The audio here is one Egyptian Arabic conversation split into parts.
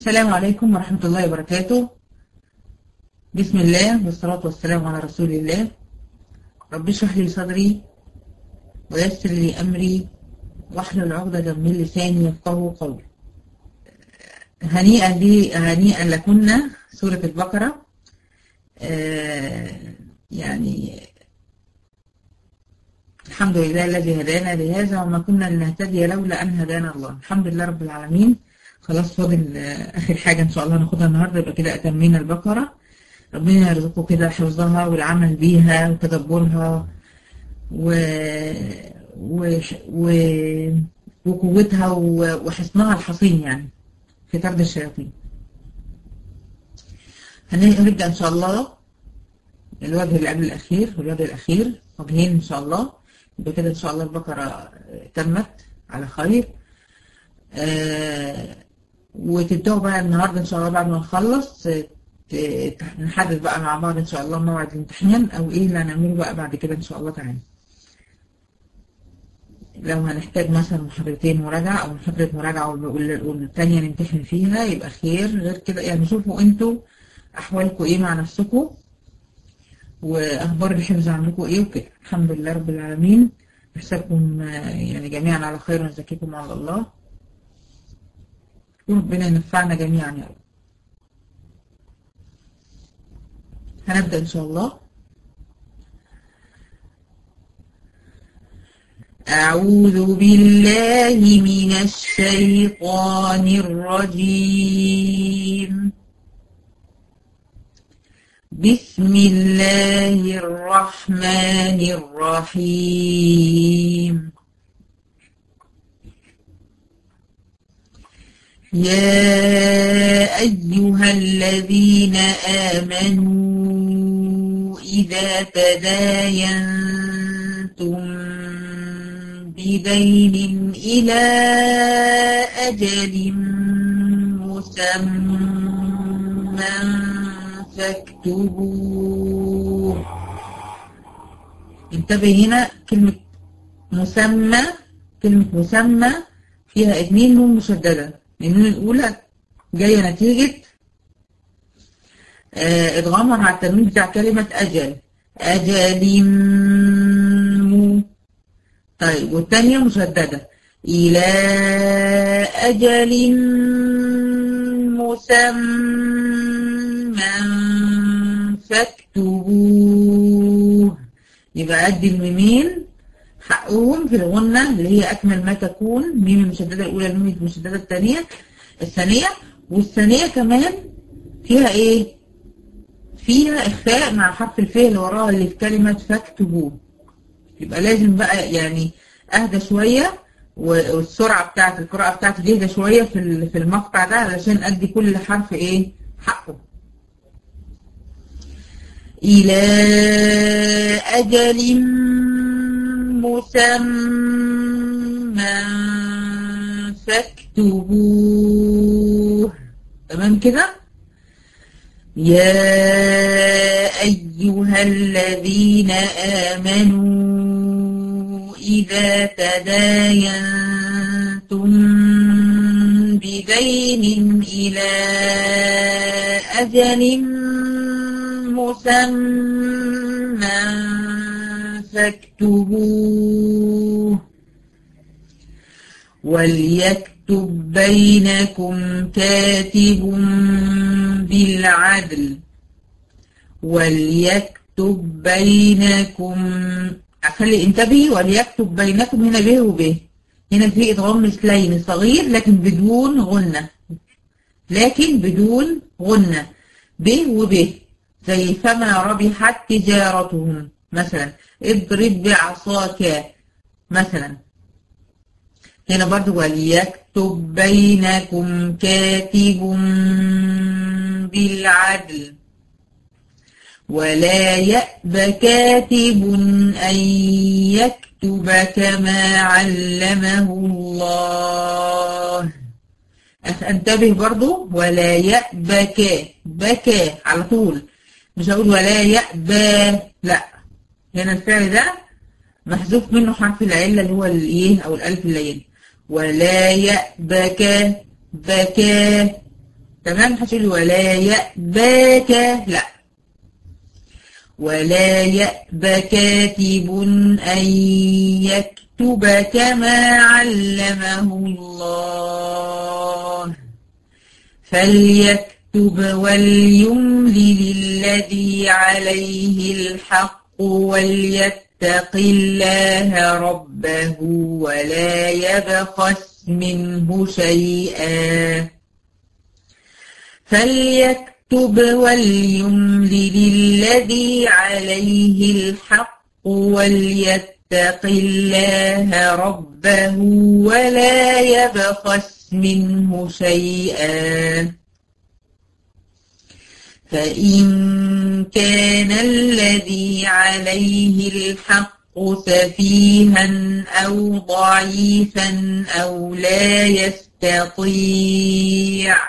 السلام عليكم ورحمة الله وبركاته بسم الله والصلاة والسلام على رسول الله رب اشرح لي صدري ويسر لي أمري واحلل عقدة من لساني يفقهوا قولي هنيئا لي هنيئا لكنا سورة البقرة آه يعني الحمد لله الذي هدانا لهذا وما كنا لنهتدي لولا أن هدانا الله الحمد لله رب العالمين خلاص فاضل آخر حاجة إن شاء الله ناخدها النهاردة يبقى كده أتمينا البقرة ربنا يرزقه كده حفظها والعمل بيها وتدبرها و... و... و... وقوتها وحصنها الحصين يعني في طرد الشياطين هنبدأ إن شاء الله الوجه اللي قبل الأخير والوجه الأخير وجهين إن شاء الله يبقى كده إن شاء الله البقرة تمت على خير آه وتبدأوا بقى النهاردة إن شاء الله بعد ما نخلص نحدد بقى مع بعض إن شاء الله موعد الامتحان أو إيه اللي هنعمله بقى بعد كده إن شاء الله تعالى لو هنحتاج مثلا محاضرتين مراجعة أو محاضرة مراجعة والتانية نمتحن فيها يبقى خير غير كده يعني شوفوا انتوا أحوالكم إيه مع نفسكم وأخبار الحفظ عندكم إيه وكده الحمد لله رب العالمين نحسبكم يعني جميعا على خير ونزكيكم على الله وربنا ينفعنا جميعا يا رب هنبدأ إن شاء الله أعوذ بالله من الشيطان الرجيم بسم الله الرحمن الرحيم يا أيها الذين آمنوا إذا تداينتم بدين إلى أجل مسمى فاكتبوه انتبه هنا كلمة مسمى كلمة مسمى فيها اتنين نون مشددة النون الأولى جاية نتيجة آه ادغامها مع التنوين بتاع كلمة أجل أجل مو طيب والثانية مشددة إلى أجل مسمى فاكتبوه يبقى قد الميمين حقهم في الغنة اللي هي أكمل ما تكون ميم المشددة الأولى الميم المشددة الثانية الثانية والثانية كمان فيها إيه؟ فيها إخفاء مع حرف الفاء اللي وراها اللي في كلمة فاكتبوه يبقى لازم بقى يعني اهدى شوية والسرعة بتاعت القراءة بتاعتي تهدى شوية في في المقطع ده علشان ادي كل حرف ايه حقه إلى أجل مسمى فاكتبوه تمام كده يا أيها الذين آمنوا إذا تداينتم بدين إلى أجل مسمى فاكتبوه وليكتب بينكم كاتب بالعدل وليكتب بينكم خلي انتبهي وليكتب بينكم هنا به وبه هنا في ادغام مثلين صغير لكن بدون غنة لكن بدون غنة به وبه زي فما ربحت تجارتهم مثلا اضرب بعصاك مثلا هنا برضو وليكتب بينكم كاتب بالعدل ولا يأب كاتب أن يكتب كما علمه الله انتبه برضو ولا يأبك بكى على طول مش هقول ولا يأبى لا هنا الفعل ده محذوف منه حرف العلة اللي هو الايه او الالف اللين ولا يأبك بكى تمام هتقول ولا يأباك لا ولا يأبى كاتب أن يكتب كما علمه الله فليكتب وليملل الذي عليه الحق وليتق الله ربه ولا يبخس منه شيئا فليكتب وليملل الذي عليه الحق وليتق الله ربه ولا يبخس منه شيئا فإن كان الذي عليه الحق سفيها أو ضعيفا أو لا يستطيع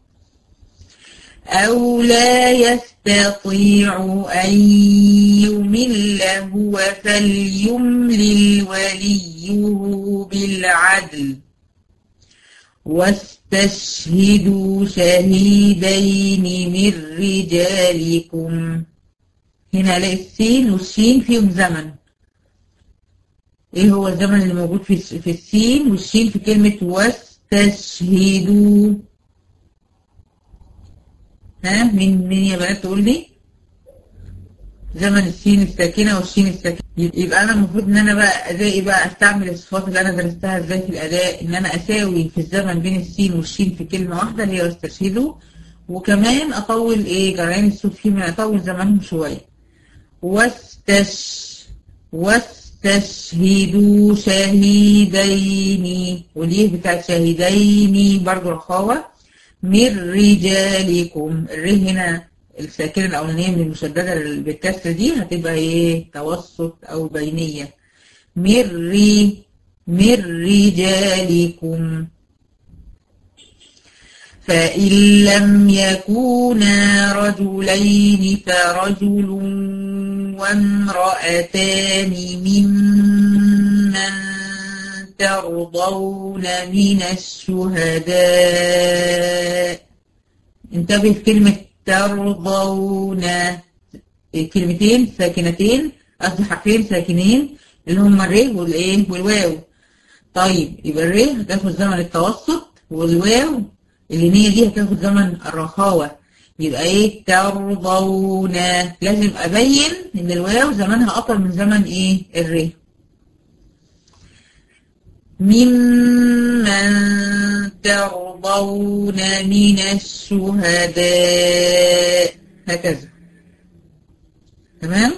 أو لا يستطيع أن يمل هو فليملل وليه بالعدل واستشهدوا شهيدين من رجالكم هنا الاقي السين والشين فيهم زمن ايه هو الزمن اللي موجود في في السين والشين في كلمة واستشهدوا ها مين مين يا بنات تقول لي زمن السين الساكنة والشين الساكنة يبقى أنا المفروض إن أنا بقى أدائي بقى أستعمل الصفات اللي أنا درستها إزاي في الأداء إن أنا أساوي في الزمن بين السين والشين في كلمة واحدة اللي هي واستشهدوا وكمان أطول إيه جرعين الصوت فيهم أطول زمنهم شوية واستش واستشهدوا شهيدين وليه بتاع شهيدين برضو رخاوة من رجالكم الر هنا الساكنة الأولانية من المشددة بالكسر دي هتبقى إيه توسط أو بينية من ري من رجالكم فإن لم يكونا رجلين فرجل وامرأتان ممن ترضون من الشهداء انتبه في كلمة ترضون كلمتين ساكنتين قصدي حرفين ساكنين اللي هما الر والايه والواو طيب يبقى الر هتاخد زمن التوسط والواو اللي هي دي هتاخد زمن الرخاوة يبقى ايه ترضون لازم ابين ان الواو زمنها اطول من زمن ايه الر ممن ترضون من الشهداء هكذا تمام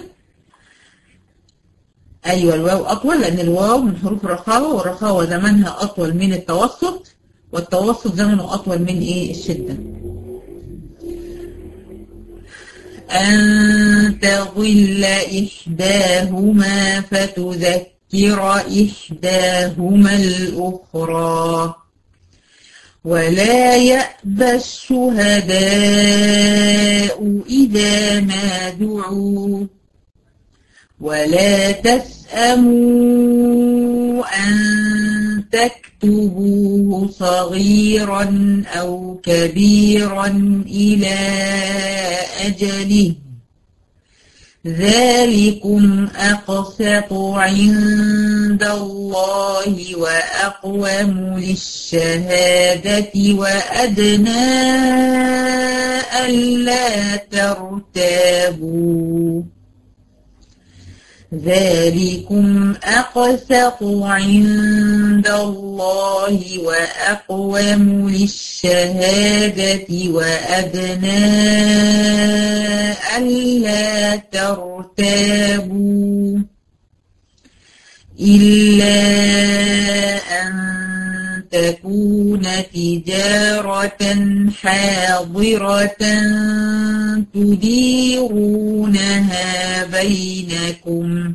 ايوه الواو اطول لان الواو من حروف الرخاوه والرخاوه زمنها اطول من التوسط والتوسط زمنه اطول من ايه الشده أن تضل إحداهما فتذكر إحداهما الأخرى ولا يأبى الشهداء إذا ما دعوا ولا تسأموا أن تكتبوه صغيرا أو كبيرا إلى أجله ذلكم أقسط عند الله وأقوم للشهادة وأدنى ألا ترتابوا ذلكم أقسط عند الله وأقوم للشهادة وأدنى ألا ترتابوا إلا أن تكون تجارة حاضرة تديرونها بينكم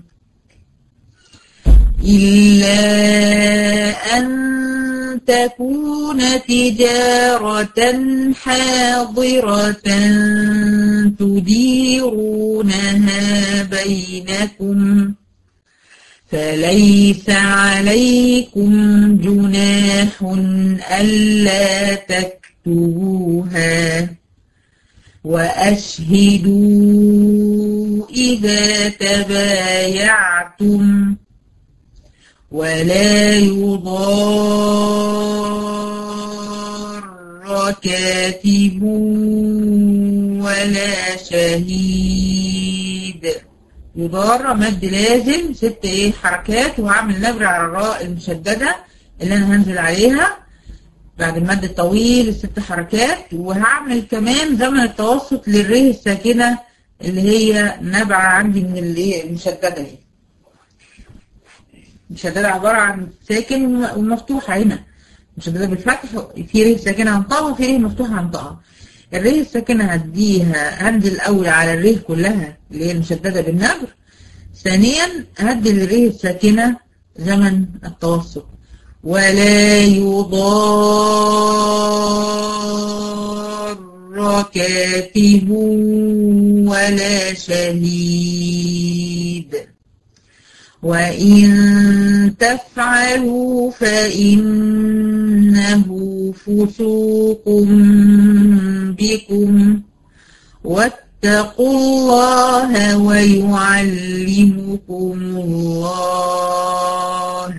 إلا أن تكون تجارة حاضرة تديرونها بينكم فليس عليكم جناح ألا تكتبوا فاكتبوها وأشهدوا إذا تبايعتم ولا يضار كاتب ولا شهيد يضار مد لازم ست ايه حركات وهعمل نبر على الراء المشددة اللي انا هنزل عليها بعد المد الطويل الست حركات وهعمل كمان زمن التوسط للره الساكنة اللي هي نابعة عندي من الايه المشددة دي المشددة عبارة عن ساكن ومفتوحة هنا مشددة بالفتح في ره ساكنة هنطقها وفي ره مفتوحة هنطقها الره الساكنة هديها هنزل الأول على الره كلها اللي هي المشددة بالنبر ثانيا هدي الره الساكنة زمن التوسط ولا يضار كاتب ولا شهيد وإن تفعلوا فإنه فسوق بكم واتقوا الله ويعلمكم الله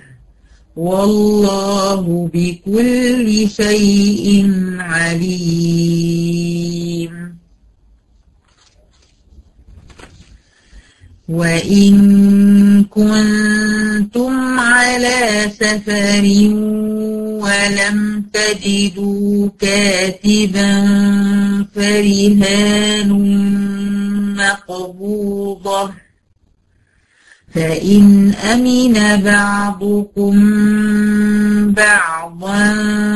والله بكل شيء عليم وإن كنتم على سفر ولم تجدوا كاتبا فرهان مقبوضة فإن أمن بعضكم بعضا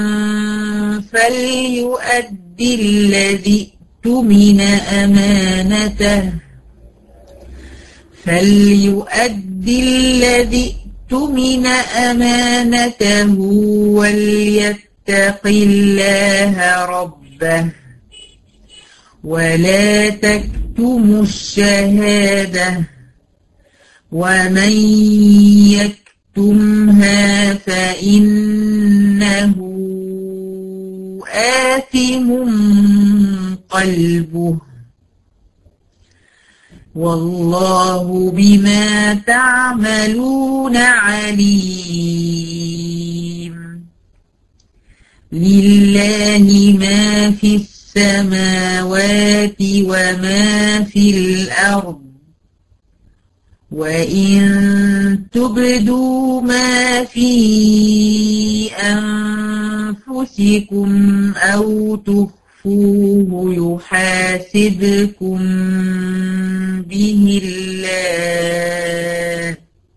فليؤدي الذي اؤتمن أمانته فليؤدي الذي اؤتمن أمانته وليتق الله ربه ولا تكتموا الشهادة ومن يكتمها فإنه آثم قلبه والله بما تعملون عليم لله ما في السماوات وما في الأرض وإن تبدوا ما في أنفسكم أو تخفوه يحاسبكم به الله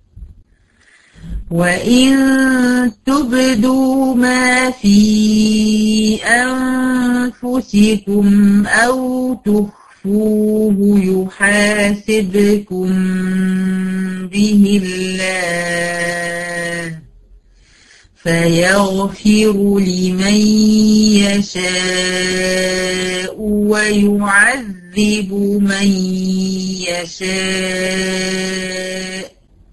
وإن تبدوا ما في أنفسكم أو تخفوه يحاسبكم به الله فيغفر لمن يشاء ويعذب من يشاء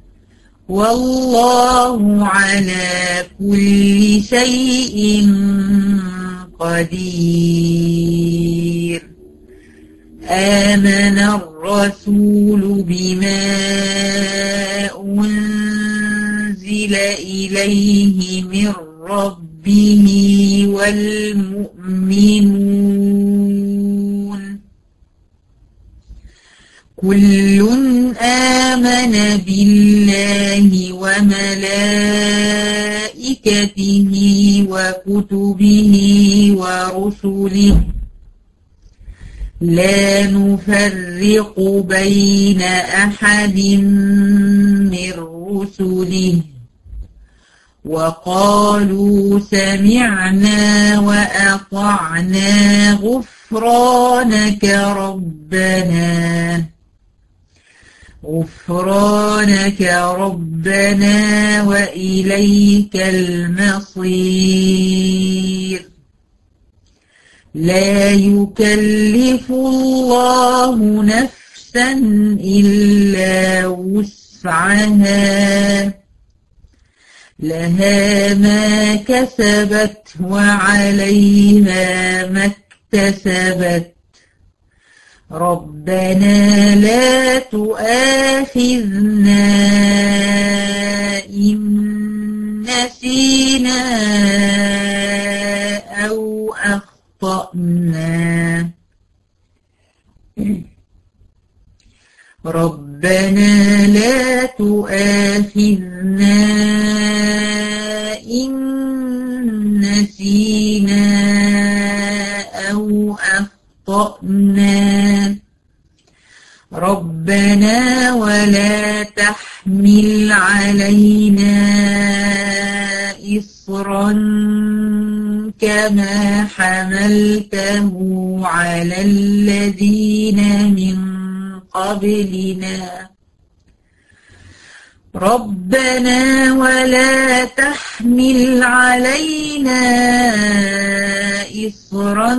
والله على كل شيء قدير آمن الرسول بما أنزل إليه من ربه والمؤمنون كل آمن بالله وملائكته وكتبه ورسله لا نفرق بين أحد من رسله وقالوا سمعنا وأطعنا غفرانك ربنا غفرانك ربنا وإليك المصير لا يكلف الله نفسا إلا وسعها لها ما كسبت وعليها ما اكتسبت ربنا لا تؤاخذنا إن نسينا أو أخطأنا ربنا لا تؤاخذنا إن نسينا أو أخطأنا ربنا ولا تحمل علينا إصرا كما حملته على الذين من قبلنا ربنا ولا تحمل علينا إصرا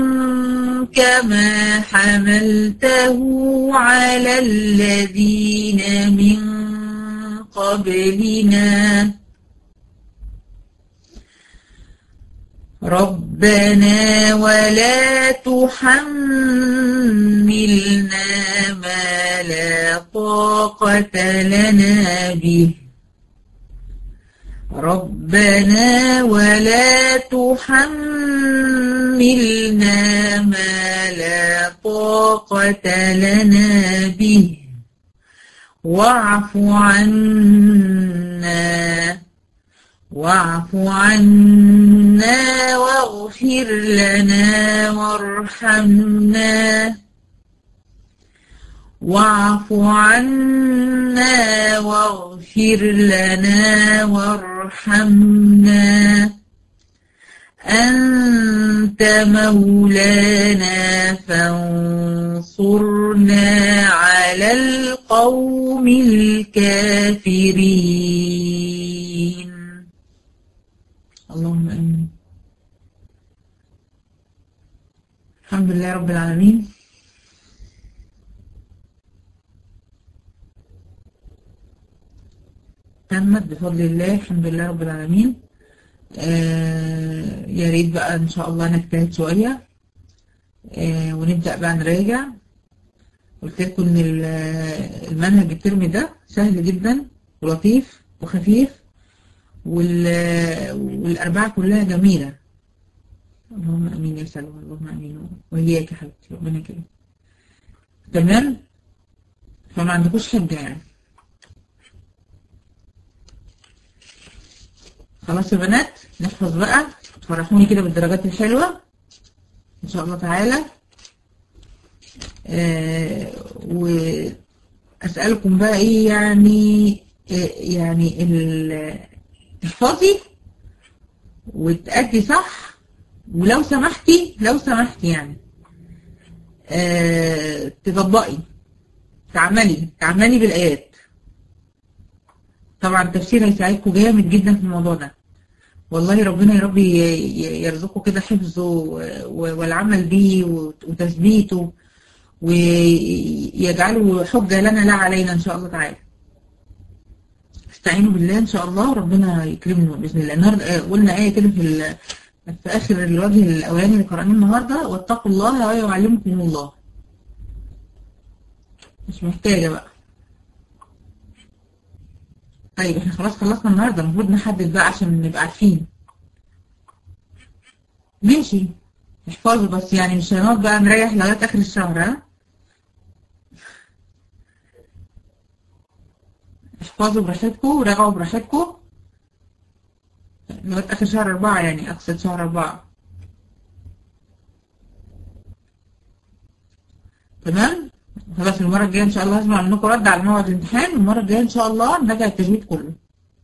كما حملته على الذين من قبلنا ربنا ولا تحملنا ما لا طاقة لنا به ربنا ولا تحملنا ما لا طاقة لنا به واعف عنا واعف عنا واغفر لنا وارحمنا واعف عنا واغفر لنا وارحمنا أنت مولانا فانصرنا على القوم الكافرين اللهم امين الحمد لله رب العالمين تمت بفضل الله الحمد لله رب العالمين آه يا ريت بقى ان شاء الله نجتهد شويه آه ونبدا بقى نراجع قلت لكم ان المنهج الترم ده سهل جدا ولطيف وخفيف وال... والأربعة كلها جميلة اللهم أمين يا سلوى اللهم أمين وإياك يا حبيبتي ربنا كريم تمام فما عندكوش حجة يعني خلاص يا بنات نحفظ بقى تفرحوني كده بالدرجات الحلوة إن شاء الله تعالى آه وأسألكم بقى إيه يعني آه يعني ال تحفظي وتأدي صح ولو سمحتي لو سمحتي يعني آه تطبقي تعملي تعملي بالآيات طبعا التفسير هيساعدكم جامد جدا في الموضوع ده والله ربنا يا رب يرزقه كده حفظه والعمل بيه وتثبيته ويجعله حجة لنا لا علينا إن شاء الله تعالى استعينوا بالله ان شاء الله ربنا يكرمنا باذن الله النهارده قلنا ايه كده في في اخر الوجه الاولاني اللي قراناه النهارده واتقوا الله ويعلمكم الله مش محتاجه بقى طيب احنا خلاص خلصنا النهارده المفروض نحدد بقى عشان نبقى عارفين ماشي احفظوا بس يعني مش هنقعد بقى نريح لغايه اخر الشهر ها احفظوا براحتكم وراجعوا براحتكم لغاية آخر شهر أربعة يعني أقصد شهر أربعة تمام خلاص المرة الجاية إن شاء الله هسمع منكم رد على موعد الامتحان والمرة الجاية إن شاء الله نراجع التجويد كله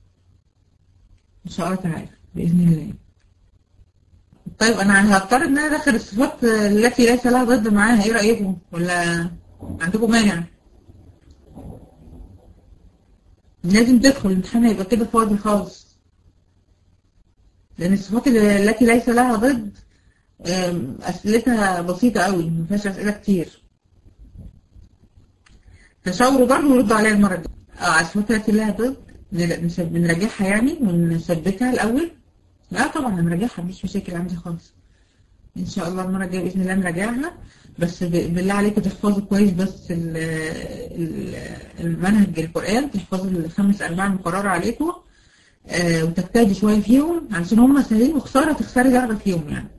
إن شاء الله تعالى بإذن الله طيب أنا هضطر إن أنا أدخل الصفات التي ليس لها ضد معاها إيه رأيكم ولا عندكم مانع؟ لازم تدخل الامتحان هيبقى كده فاضي خالص لأن الصفات التي ليس لها ضد أسئلتها بسيطة قوي ما فيهاش أسئلة كتير تشاوروا برضه وردوا عليها المرة الجاية اه على الصفات التي لها ضد نر- نس- بنراجعها يعني ونثبتها الأول لا طبعا هنراجعها مفيش مشاكل عندي خالص ان شاء الله المره الجايه باذن الله نراجعها بس ب- بالله عليكم تحفظوا كويس بس ال- ال- المنهج القران تحفظوا الخمس انواع المقرره عليكم آه، وتجتهدي شويه فيهم علشان هم سهلين وخساره تخسري درجه فيهم يعني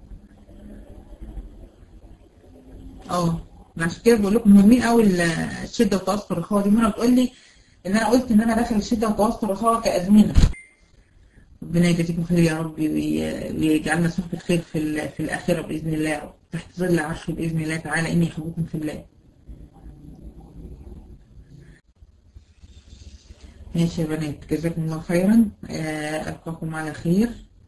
اه عشان كده بقول لكم مهمين قوي ال- الشده وتوسط الرخاوه دي منى بتقول لي ان انا قلت ان انا داخل الشده وتوسط الرخاوه كازمنه ربنا يجازيكم خير يا رب وي- ويجعلنا صحبة خير في ال- في الآخرة بإذن الله يا رب تحت ظل عرشه بإذن الله تعالى إني أحبكم في الله ماشي يا بنات جزاكم الله خيرا آه، ألقاكم على خير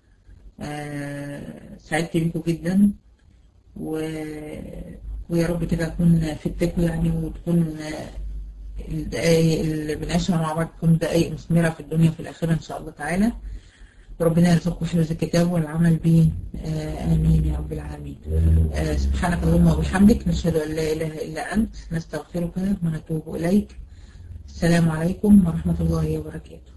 آه، سعدت بيكم جدا و... ويا رب كده أكون في التكو يعني وتكون آه، الدقايق اللي بنعيشها مع بعض تكون دقايق مثمرة في الدنيا وفي الآخرة إن شاء الله تعالى وربنا يرزقكم حفظ الكتاب والعمل به آه، آمين يا رب العالمين آه، سبحانك اللهم وبحمدك نشهد أن لا إله إلا أنت نستغفرك ونتوب إليك السلام عليكم ورحمة الله وبركاته